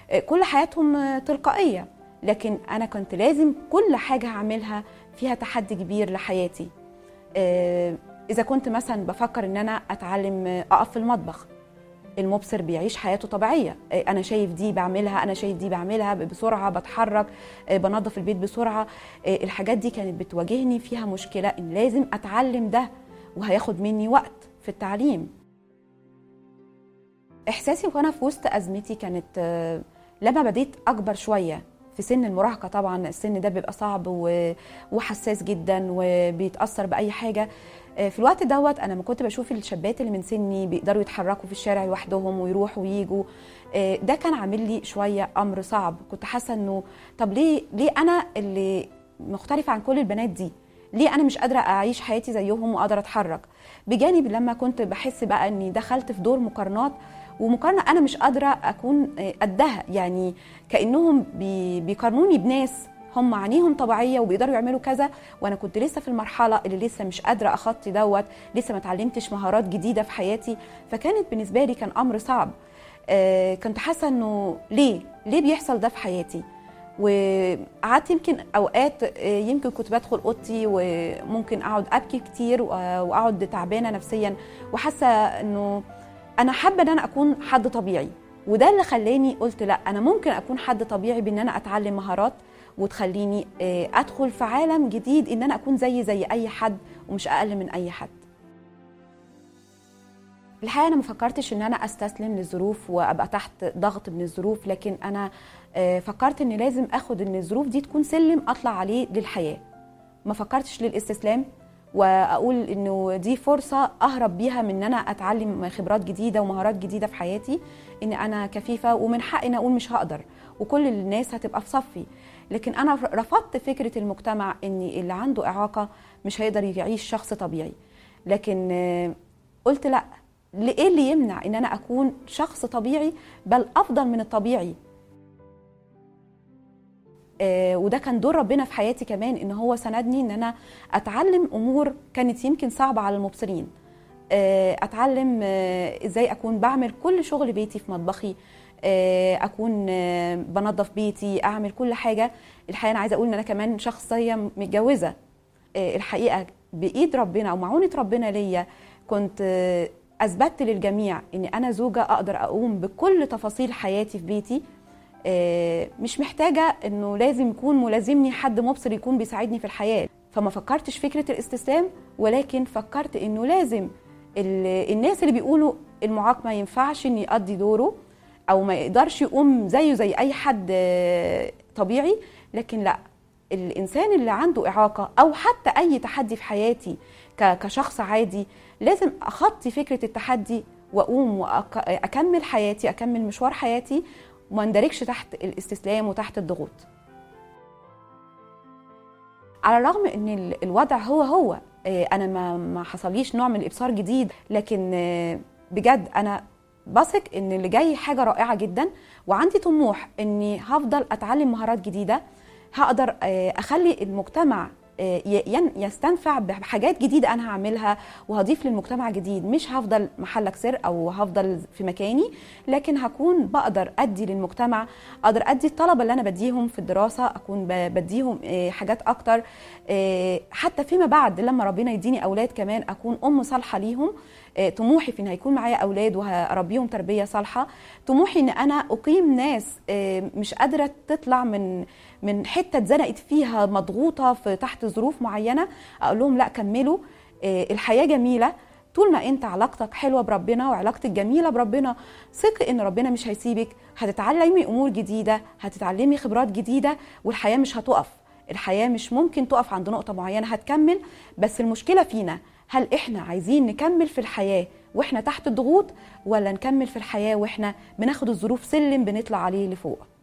آه، كل حياتهم آه، تلقائيه لكن انا كنت لازم كل حاجه هعملها فيها تحدي كبير لحياتي آه، اذا كنت مثلا بفكر ان انا اتعلم آه، اقف في المطبخ المبصر بيعيش حياته طبيعيه آه، انا شايف دي بعملها انا شايف دي بعملها بسرعه بتحرك آه، بنظف البيت بسرعه آه، الحاجات دي كانت بتواجهني فيها مشكله ان لازم اتعلم ده وهياخد مني وقت في التعليم احساسي وانا في وسط ازمتي كانت آه، لما بديت اكبر شويه في سن المراهقه طبعا السن ده بيبقى صعب و- وحساس جدا وبيتاثر باي حاجه آه، في الوقت دوت انا ما كنت بشوف الشابات اللي من سني بيقدروا يتحركوا في الشارع لوحدهم ويروحوا ويجوا آه، ده كان عامل لي شويه امر صعب كنت حاسه انه طب ليه ليه انا اللي مختلفه عن كل البنات دي ليه انا مش قادره اعيش حياتي زيهم واقدر اتحرك بجانب لما كنت بحس بقى اني دخلت في دور مقارنات ومقارنه انا مش قادره اكون آه، قدها يعني كانهم بي- بيقارنوني بناس هم عينيهم طبيعيه وبيقدروا يعملوا كذا وانا كنت لسه في المرحله اللي لسه مش قادره اخطي دوت لسه ما اتعلمتش مهارات جديده في حياتي فكانت بالنسبه لي كان امر صعب آه، كنت حاسه انه ليه ليه بيحصل ده في حياتي وقعدت يمكن اوقات آه، يمكن كنت بدخل اوضتي وممكن اقعد ابكي كتير وأ- واقعد تعبانه نفسيا وحاسه انه انا حابه ان انا اكون حد طبيعي وده اللي خلاني قلت لا انا ممكن اكون حد طبيعي بان انا اتعلم مهارات وتخليني آه، ادخل في عالم جديد ان انا اكون زي زي اي حد ومش اقل من اي حد الحقيقه انا ما فكرتش ان انا استسلم للظروف وابقى تحت ضغط من الظروف لكن انا آه، فكرت ان لازم اخد ان الظروف دي تكون سلم اطلع عليه للحياه ما فكرتش للاستسلام واقول انه دي فرصه اهرب بيها من ان انا اتعلم خبرات جديده ومهارات جديده في حياتي ان انا كفيفه ومن حقي ان اقول مش هقدر وكل الناس هتبقى في صفي لكن انا رفضت فكره المجتمع ان اللي عنده اعاقه مش هيقدر يعيش شخص طبيعي لكن آه، قلت لا ايه اللي يمنع ان انا اكون شخص طبيعي بل افضل من الطبيعي آه، وده كان دور ربنا في حياتي كمان ان هو سندني ان انا اتعلم امور كانت يمكن صعبه على المبصرين آه، اتعلم آه، ازاي اكون بعمل كل شغل بيتي في مطبخي آه، اكون آه، بنظف بيتي اعمل كل حاجه الحقيقه انا عايزه اقول ان انا كمان شخصيه متجوزه آه، الحقيقه بايد ربنا او معونه ربنا ليا كنت آه، اثبتت للجميع ان انا زوجه اقدر اقوم بكل تفاصيل حياتي في بيتي آه، مش محتاجه انه لازم يكون ملازمني حد مبصر يكون بيساعدني في الحياه فما فكرتش فكره الاستسلام ولكن فكرت انه لازم ال- الناس اللي بيقولوا المعاق ما ينفعش ان يقضي دوره او ما يقدرش يقوم زيه زي اي حد آه، طبيعي لكن لا الانسان اللي عنده اعاقه او حتى اي تحدي في حياتي ك- كشخص عادي لازم اخطي فكره التحدي واقوم واكمل حياتي اكمل مشوار حياتي وما اندركش تحت الاستسلام وتحت الضغوط على الرغم ان ال- الوضع هو هو آه، انا ما ما حصليش نوع من الابصار جديد لكن آه، بجد انا بثق ان اللي جاي حاجه رائعه جدا وعندي طموح اني هفضل اتعلم مهارات جديده هقدر آه، اخلي المجتمع آه، ي- ين- يستنفع بحاجات جديده انا هعملها وهضيف للمجتمع جديد مش هفضل محلك سر او هفضل في مكاني لكن هكون بقدر ادي للمجتمع اقدر ادي الطلبه اللي انا بديهم في الدراسه اكون ب- بديهم آه، حاجات اكتر آه، حتى فيما بعد لما ربنا يديني اولاد كمان اكون ام صالحه ليهم آه، طموحي في ان هيكون معايا اولاد وهربيهم تربيه صالحه طموحي ان انا اقيم ناس آه، مش قادره تطلع من من حته اتزنقت فيها مضغوطه في تحت ظروف معينه اقول لهم لا كملوا آه، الحياه جميله طول ما انت علاقتك حلوه بربنا وعلاقتك جميله بربنا ثق ان ربنا مش هيسيبك هتتعلمي امور جديده هتتعلمي خبرات جديده والحياه مش هتقف الحياه مش ممكن تقف عند نقطه معينه هتكمل بس المشكله فينا هل احنا عايزين نكمل في الحياه واحنا تحت الضغوط ولا نكمل في الحياه واحنا بناخد الظروف سلم بنطلع عليه لفوق